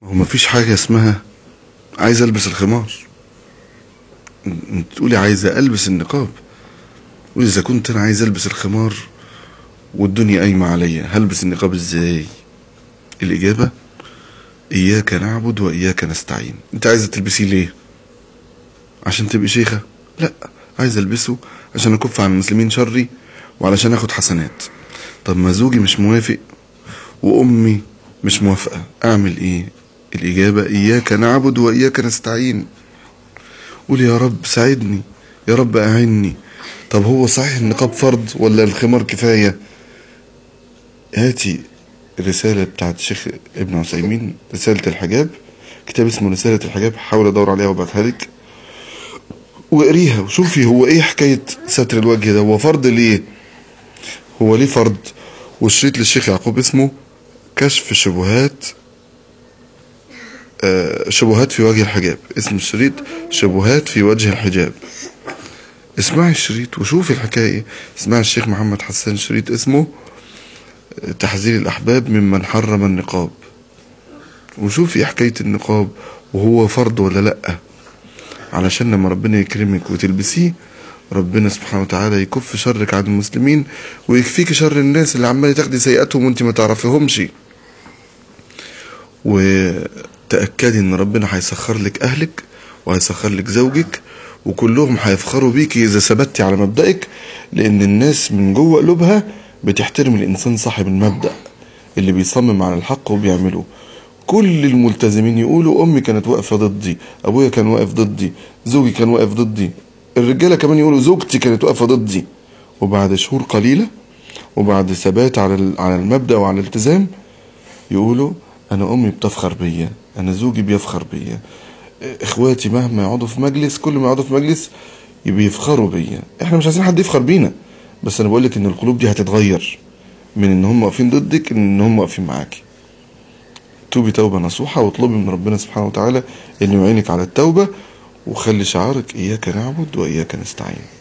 هو مفيش حاجة اسمها عايز البس الخمار انت تقولي عايزة البس النقاب واذا كنت انا عايز البس الخمار والدنيا قايمة عليا هلبس النقاب ازاي الاجابة اياك نعبد واياك نستعين انت عايزة تلبسيه ليه عشان تبقي شيخة لا عايز البسه عشان اكف عن المسلمين شري وعلشان اخد حسنات طب ما زوجي مش موافق وامي مش موافقة اعمل ايه الإجابة إياك نعبد وإياك نستعين قول يا رب ساعدني يا رب أعني طب هو صحيح النقاب فرض ولا الخمار كفاية هاتي الرسالة بتاعت الشيخ ابن عثيمين رسالة الحجاب كتاب اسمه رسالة الحجاب حاول أدور عليها وابعتها لك واقريها وشوفي هو ايه حكاية ستر الوجه ده هو فرض ليه هو ليه فرض والشريط للشيخ يعقوب اسمه كشف شبهات شبهات في وجه الحجاب اسم الشريط شبهات في وجه الحجاب اسمعي الشريط وشوفي الحكاية اسمعي الشيخ محمد حسان شريط اسمه تحذير الأحباب ممن حرم النقاب وشوفي حكاية النقاب وهو فرض ولا لأ علشان لما ربنا يكرمك وتلبسيه ربنا سبحانه وتعالى يكف شرك عن المسلمين ويكفيك شر الناس اللي عمالة تاخدي سيئاتهم وانت ما تعرفيهمش وتأكدي ان ربنا هيسخر لك اهلك وهيسخر لك زوجك وكلهم هيفخروا بيكي اذا ثبتي على مبدأك لان الناس من جوه قلوبها بتحترم الانسان صاحب المبدأ اللي بيصمم على الحق وبيعمله كل الملتزمين يقولوا امي كانت واقفه ضدي ابويا كان واقف ضدي زوجي كان واقف ضدي الرجاله كمان يقولوا زوجتي كانت واقفه ضدي وبعد شهور قليله وبعد ثبات على على المبدا وعلى الالتزام يقولوا انا امي بتفخر بيا انا زوجي بيفخر بيا اخواتي مهما يقعدوا في مجلس كل ما يقعدوا في مجلس بيفخروا بيا احنا مش عايزين حد يفخر بينا بس انا بقول لك ان القلوب دي هتتغير من ان هم واقفين ضدك ان هم واقفين معاكي توبي توبة نصوحة واطلبي من ربنا سبحانه وتعالى انه يعينك على التوبة وخلي شعارك اياك نعبد واياك نستعين